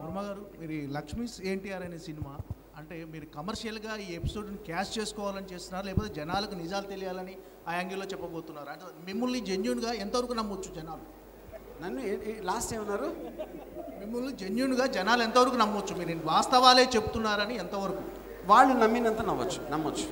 వర్మ గారు మీరు ఈ లక్ష్మీస్ ఎన్టీఆర్ అనే సినిమా అంటే మీరు కమర్షియల్గా ఈ ఎపిసోడ్ని క్యాష్ చేసుకోవాలని చేస్తున్నారు లేకపోతే జనాలకు నిజాలు తెలియాలని ఆ యాంగిల్లో చెప్పబోతున్నారు అంటే మిమ్మల్ని జెన్యున్గా ఎంతవరకు నమ్మొచ్చు జనాలు నన్ను లాస్ట్ ఏమన్నారు మిమ్మల్ని జెన్యున్గా జనాలు ఎంతవరకు నమ్మొచ్చు మీరు వాస్తవాలే చెప్తున్నారని ఎంతవరకు వాళ్ళు నమ్మినంత నమ్మొచ్చు నమ్మొచ్చు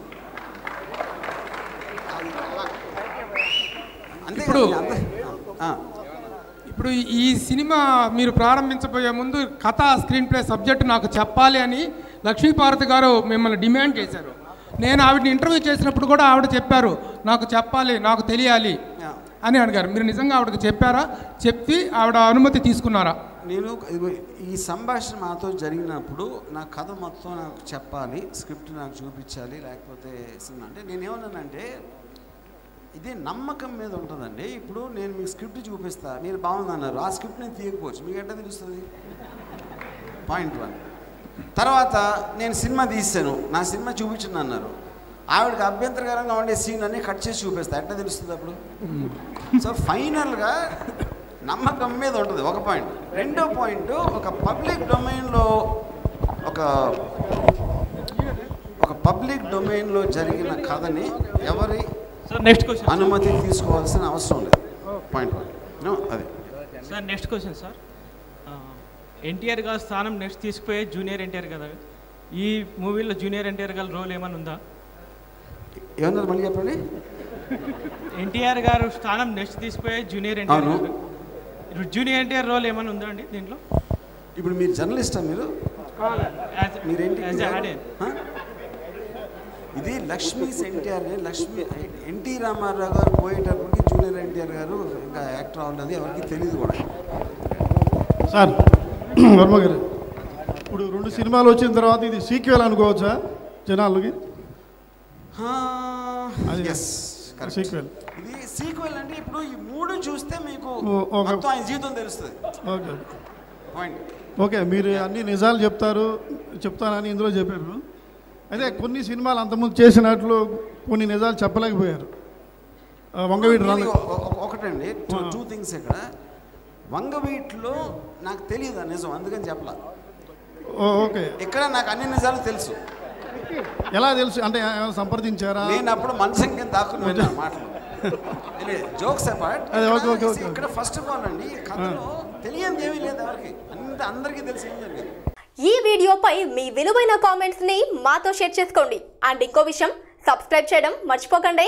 అంతే ఇప్పుడు- కదా, అంతే. ఆ, ఇప్పుడు ఈ సినిమా మీరు ప్రారంభించబోయే ముందు కథ స్క్రీన్ ప్లే సబ్జెక్ట్ నాకు చెప్పాలి అని లక్ష్మీపార్వతి గారు మిమ్మల్ని డిమాండ్ చేశారు నేను ఆవిడని ఇంటర్వ్యూ చేసినప్పుడు కూడా ఆవిడ చెప్పారు నాకు చెప్పాలి నాకు తెలియాలి ఆ. అని అడిగారు మీరు నిజంగా ఆవిడకి చెప్పారా చెప్పి ఆవిడ అనుమతి తీసుకున్నారా నేను ఇదిగో ఈ సంభాషణ మాతో జరిగినప్పుడు నా కథ మొత్తం నాకు చెప్పాలి స్క్రిప్ట్ నాకు చూపించాలి లేకపోతే సినిమా అంటే నేనేమన్నానంటే ఇది నమ్మకం మీద ఉంటుందండి ఇప్పుడు నేను మీకు స్క్రిప్ట్ చూపిస్తా మీరు బాగుందన్నారు ఆ స్క్రిప్ట్ నేను తీయకపోవచ్చు మీకు ఎట్లా తెలుస్తుంది పాయింట్ వన్ తర్వాత నేను సినిమా తీసాను నా సినిమా చూపించండి అన్నారు ఆవిడకి అభ్యంతరకరంగా ఉండే సీన్ అన్ని కట్ చేసి చూపిస్తా ఎట్లా తెలుస్తుంది అప్పుడు సో ఫైనల్గా నమ్మకం మీద ఉంటుంది ఒక పాయింట్ రెండో పాయింట్ ఒక పబ్లిక్ డొమైన్లో ఒక ఒక పబ్లిక్ డొమైన్లో జరిగిన కథని ఎవరి సార్ నెక్స్ట్ క్వశ్చన్ అనుమతి తీసుకోవాల్సిన అవసరం లేదు పాయింట్ వన్ No, అది sir next question sir NTR గారి స్థానం నెక్స్ట్ తీసుకుపోయే జూనియర్ ఎన్టీఆర్ కదా ఈ మూవీలో జూనియర్ ఎన్టీఆర్ గారి రోల్ ఏమైనా ఉందా ఏమన్నారు మళ్ళీ చెప్పండి ఎన్టీఆర్ గారు స్థానం నెక్స్ట్ తీసుకుపోయే జూనియర్ ఎన్టీఆర్ అవును. గారు ఇప్పుడు జూనియర్ ఎన్టీఆర్ రోల్ ఏమైనా ఉందా అండి దీంట్లో ఇప్పుడు మీరు జర్నలిస్టా మీరు As- మీరేంటి as a audience. హ? ఇది లక్ష్మీస్ ఎన్టీఆర్ లక్ష్మీ ఎన్టీ రామారావు గారు పోయేటప్పటికి జూనియర్ ఎన్టీఆర్ గారు ఇంకా యాక్టర్ అవ్వలేదు ఎవరికి తెలియదు కూడా సార్ వర్మ గారు ఇప్పుడు రెండు సినిమాలు వచ్చిన తర్వాత ఇది సీక్వెల్ అనుకోవచ్చా జనాలకి అది ఎస్ సీక్వెల్ ఇది సీక్వెల్ అంటే ఇప్పుడు ఈ మూడు చూస్తే మీకు ఓ- ఒక- మొత్తం ఆయన జీవితం తెలుస్తుంది ఓకే పాయింట్ ఓకే మీరు అన్ని నిజాలు చెప్తారు చెప్తానని ఇందులో చెప్పారు అయితే కొన్ని సినిమాలు అంతకుముందు చేసినట్లు కొన్ని నిజాలు చెప్పలేకపోయారు ఆ, వంగవీటి రామ ఇది ఒ- ఒ- ఒకటండి టూ టూ థింగ్స్ ఇక్కడ వంగవీటిలో నాకు తెలియదు ఆ నిజం అందుకని చెప్పలా ఓ, ఓకే ఇక్కడ నాకు అన్ని నిజాలు తెలుసు ఎలా తెలుసు అంటే ఏమైనా సంప్రదించారా నేను అప్పుడు మనసం కింద దాక్కుని విన్నా మాటలు జోక్స్ అపార్ట్ అదే, ఓకే, ఓకే, ఓకే. ఇక్కడ ఫస్ట్ ఆఫ్ ఆల్ అండి ఈ కథలో తెలియంది ఏమీ లేదు ఎవరికి అంత అందరికీ తెలిసి ఏం జరిగింది ఈ వీడియోపై మీ విలువైన కామెంట్స్ ని మాతో షేర్ చేసుకోండి అండ్ ఇంకో విషయం సబ్స్క్రైబ్ చేయడం మర్చిపోకండి